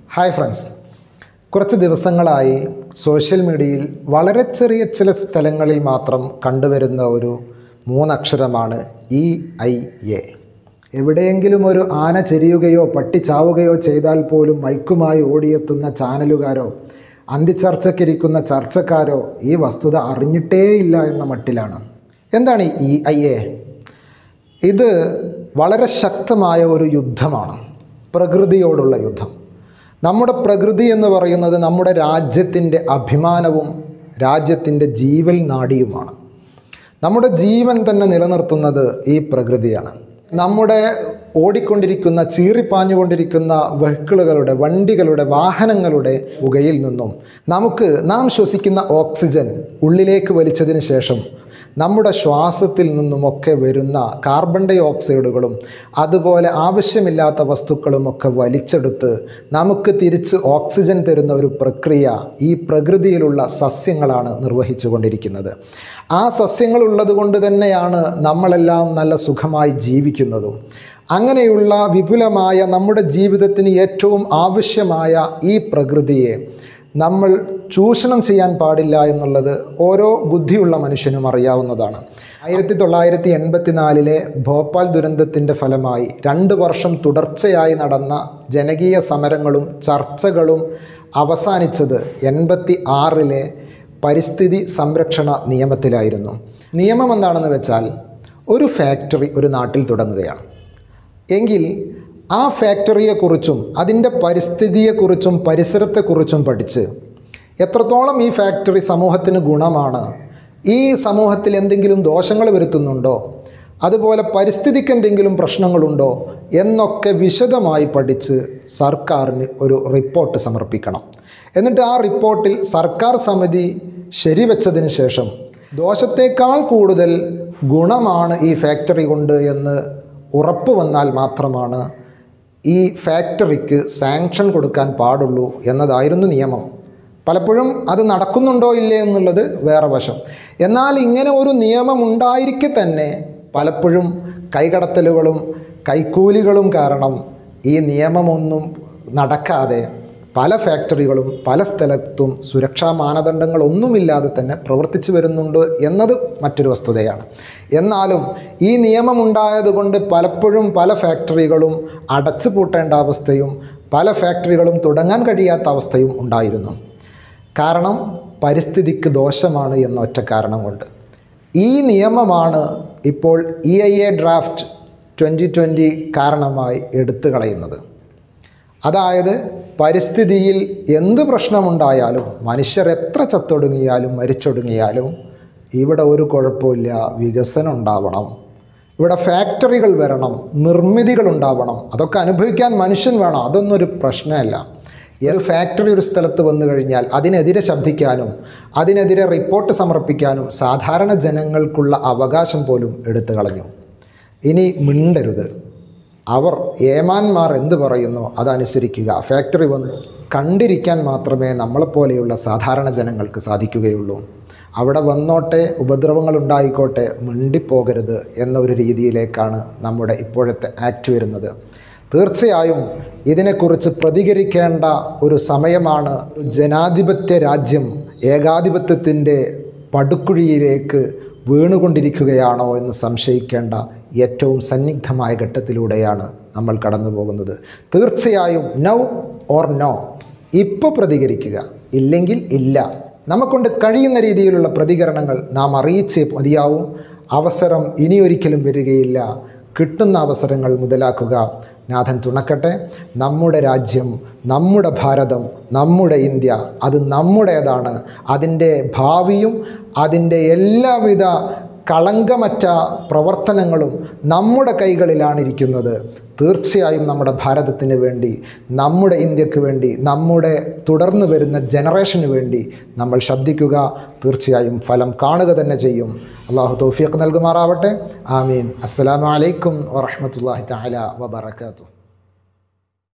hi friends കുറച്ച് ദിവസങ്ങളായി social മീഡിയയിൽ വളരെ ചെറിയ ചില സ്ഥലങ്ങളിൽ മാത്രം കണ്ടുവരുന്ന ഒരു മൂന്നക്ഷരമാണ് ഇ ഐ എ എവിടെയെങ്കിലും ഒരു ആന ചെരിയുകയോ പട്ടി ചാവുകയോ ചെയ്താൽ പോലും മൈക്കുമായി ഓടിയെത്തുന്ന ചാനലുകാരോ അന്തിച്ചർച്ചയ്ക്കിരിക്കുന്ന ചർച്ചക്കാരോ ഈ വസ്തുത അറിഞ്ഞിട്ടേയില്ല എന്ന മട്ടിലാണ് എന്താണ് ഈ ഇ ഐ എ ഇത് വളരെ ശക്തമായ ഒരു യുദ്ധമാണ് പ്രകൃതിയോടുള്ള യുദ്ധം നമ്മുടെ പ്രകൃതി എന്ന് പറയുന്നത് നമ്മുടെ രാജ്യത്തിൻ്റെ അഭിമാനവും രാജ്യത്തിൻ്റെ ജീവൽ നാഡിയുമാണ് നമ്മുടെ ജീവൻ തന്നെ നിലനിർത്തുന്നത് ഈ പ്രകൃതിയാണ് നമ്മുടെ ഓടിക്കൊണ്ടിരിക്കുന്ന ചീറിപ്പാഞ്ഞുകൊണ്ടിരിക്കുന്ന വെഹിക്കിളുകളുടെ വണ്ടികളുടെ വാഹനങ്ങളുടെ പുകയിൽ നിന്നും നമുക്ക് നാം ശ്വസിക്കുന്ന ഓക്സിജൻ ഉള്ളിലേക്ക് വലിച്ചതിന് ശേഷം നമ്മുടെ ശ്വാസത്തിൽ നിന്നുമൊക്കെ വരുന്ന കാർബൺ ഡൈ ഓക്സൈഡുകളും അതുപോലെ ആവശ്യമില്ലാത്ത വസ്തുക്കളുമൊക്കെ വലിച്ചെടുത്ത് നമുക്ക് തിരിച്ച് ഓക്സിജൻ തരുന്ന ഒരു പ്രക്രിയ ഈ പ്രകൃതിയിലുള്ള സസ്യങ്ങളാണ് നിർവഹിച്ചു കൊണ്ടിരിക്കുന്നത് ആ സസ്യങ്ങളുള്ളത് കൊണ്ട് തന്നെയാണ് നമ്മളെല്ലാം നല്ല സുഖമായി ജീവിക്കുന്നതും അങ്ങനെയുള്ള വിപുലമായ നമ്മുടെ ജീവിതത്തിന് ഏറ്റവും ആവശ്യമായ ഈ പ്രകൃതിയെ നമ്മൾ ചൂഷണം ചെയ്യാൻ പാടില്ല എന്നുള്ളത് ഓരോ ബുദ്ധിയുള്ള മനുഷ്യനും അറിയാവുന്നതാണ് ആയിരത്തി തൊള്ളായിരത്തി എൺപത്തിനാലിലെ ഭോപ്പാൽ ദുരന്തത്തിൻ്റെ ഫലമായി രണ്ട് വർഷം തുടർച്ചയായി നടന്ന ജനകീയ സമരങ്ങളും ചർച്ചകളും അവസാനിച്ചത് എൺപത്തി ആറിലെ പരിസ്ഥിതി സംരക്ഷണ നിയമത്തിലായിരുന്നു നിയമം എന്താണെന്ന് വെച്ചാൽ ഒരു ഫാക്ടറി ഒരു നാട്ടിൽ തുടങ്ങുകയാണ് എങ്കിൽ ആ ഫാക്ടറിയെക്കുറിച്ചും അതിൻ്റെ പരിസ്ഥിതിയെക്കുറിച്ചും പരിസരത്തെക്കുറിച്ചും പഠിച്ച് എത്രത്തോളം ഈ ഫാക്ടറി സമൂഹത്തിന് ഗുണമാണ് ഈ സമൂഹത്തിൽ എന്തെങ്കിലും ദോഷങ്ങൾ വരുത്തുന്നുണ്ടോ അതുപോലെ പരിസ്ഥിതിക്ക് എന്തെങ്കിലും പ്രശ്നങ്ങളുണ്ടോ എന്നൊക്കെ വിശദമായി പഠിച്ച് സർക്കാരിന് ഒരു റിപ്പോർട്ട് സമർപ്പിക്കണം എന്നിട്ട് ആ റിപ്പോർട്ടിൽ സർക്കാർ സമിതി ശരിവെച്ചതിന് ശേഷം ദോഷത്തേക്കാൾ കൂടുതൽ ഗുണമാണ് ഈ ഫാക്ടറി കൊണ്ട് എന്ന് ഉറപ്പ് വന്നാൽ മാത്രമാണ് ഈ ഫാക്ടറിക്ക് സാങ്ഷൻ കൊടുക്കാൻ പാടുള്ളൂ എന്നതായിരുന്നു നിയമം പലപ്പോഴും അത് നടക്കുന്നുണ്ടോ ഇല്ലേ എന്നുള്ളത് വേറെ വശം എന്നാൽ ഇങ്ങനെ ഒരു നിയമം ഉണ്ടായിരിക്കെ തന്നെ പലപ്പോഴും കൈകടത്തലുകളും കൈക്കൂലികളും കാരണം ഈ നിയമമൊന്നും നടക്കാതെ പല ഫാക്ടറികളും പല സ്ഥലത്തും സുരക്ഷാ മാനദണ്ഡങ്ങളൊന്നുമില്ലാതെ തന്നെ പ്രവർത്തിച്ചു വരുന്നുണ്ട് എന്നത് മറ്റൊരു വസ്തുതയാണ് എന്നാലും ഈ നിയമമുണ്ടായതുകൊണ്ട് പലപ്പോഴും പല ഫാക്ടറികളും അടച്ചു പൂട്ടേണ്ട അവസ്ഥയും പല ഫാക്ടറികളും തുടങ്ങാൻ കഴിയാത്ത അവസ്ഥയും ഉണ്ടായിരുന്നു കാരണം പരിസ്ഥിതിക്ക് ദോഷമാണ് എന്ന ഒറ്റ കാരണം കൊണ്ട് ഈ നിയമമാണ് ഇപ്പോൾ E I A draft twenty twenty കാരണമായി എടുത്തു കളയുന്നത് അതായത് പരിസ്ഥിതിയിൽ എന്ത് പ്രശ്നമുണ്ടായാലും മനുഷ്യർ എത്ര ചത്തൊടുങ്ങിയാലും മരിച്ചൊടുങ്ങിയാലും ഇവിടെ ഒരു കുഴപ്പമില്ല വികസനം ഉണ്ടാവണം ഇവിടെ ഫാക്ടറികൾ വരണം നിർമ്മിതികൾ ഉണ്ടാവണം അതൊക്കെ അനുഭവിക്കാൻ മനുഷ്യൻ വേണം അതൊന്നും ഒരു പ്രശ്നമല്ല ഒരു ഫാക്ടറി ഒരു സ്ഥലത്ത് വന്നു കഴിഞ്ഞാൽ അതിനെതിരെ ശബ്ദിക്കാനും അതിനെതിരെ റിപ്പോർട്ട് സമർപ്പിക്കാനും സാധാരണ ജനങ്ങൾക്കുള്ള അവകാശം പോലും എടുത്തു കളഞ്ഞു ഇനി മിണ്ടരുത് അവർ ഏമാന്മാർ എന്ത് പറയുന്നു അതനുസരിക്കുക ഫാക്ടറി വന്ന് കണ്ടിരിക്കാൻ മാത്രമേ നമ്മളെപ്പോലെയുള്ള സാധാരണ ജനങ്ങൾക്ക് സാധിക്കുകയുള്ളൂ അവിടെ വന്നോട്ടെ ഉപദ്രവങ്ങൾ ഉണ്ടായിക്കോട്ടെ മിണ്ടിപ്പോകരുത് എന്ന ഒരു രീതിയിലേക്കാണ് നമ്മുടെ ഇപ്പോഴത്തെ ആക്ട് വരുന്നത് തീർച്ചയായും ഇതിനെക്കുറിച്ച് പ്രതികരിക്കേണ്ട ഒരു സമയമാണ് ജനാധിപത്യ രാജ്യം ഏകാധിപത്യത്തിൻ്റെ പടുക്കുഴിയിലേക്ക് വീണുകൊണ്ടിരിക്കുകയാണോ എന്ന് സംശയിക്കേണ്ട ഏറ്റവും സന്നിഗ്ധമായ ഘട്ടത്തിലൂടെയാണ് നമ്മൾ കടന്നു പോകുന്നത് തീർച്ചയായും നൗ ഓർ നോ ഇപ്പോൾ പ്രതികരിക്കുക ഇല്ലെങ്കിൽ ഇല്ല നമുക്കൊണ്ട് കഴിയുന്ന രീതിയിലുള്ള പ്രതികരണങ്ങൾ നാം അറിയിച്ചേ മതിയാവും അവസരം ഇനിയൊരിക്കലും വരികയില്ല കിട്ടുന്ന അവസരങ്ങൾ മുതലാക്കുക നാഥൻ തുണക്കട്ടെ നമ്മുടെ രാജ്യം നമ്മുടെ ഭാരതം നമ്മുടെ ഇന്ത്യ അത് നമ്മുടേതാണ് അതിൻ്റെ ഭാവിയും അതിൻ്റെ എല്ലാവിധ കളങ്കമറ്റ പ്രവർത്തനങ്ങളും നമ്മുടെ കൈകളിലാണ് ഇരിക്കുന്നത് തീർച്ചയായും നമ്മുടെ ഭാരതത്തിന് വേണ്ടി നമ്മുടെ ഇന്ത്യക്ക് വേണ്ടി നമ്മുടെ തുടർന്ന് വരുന്ന ജനറേഷന് വേണ്ടി നമ്മൾ ശബ്ദിക്കുക തീർച്ചയായും ഫലം കാണുക തന്നെ ചെയ്യും അള്ളാഹു തൗഫീഖ് നൽകുമാറാവട്ടെ ആമീൻ അസ്സലാമു അലൈക്കും വറഹമത്തല്ലാഹി തആല വബറകാതുഹു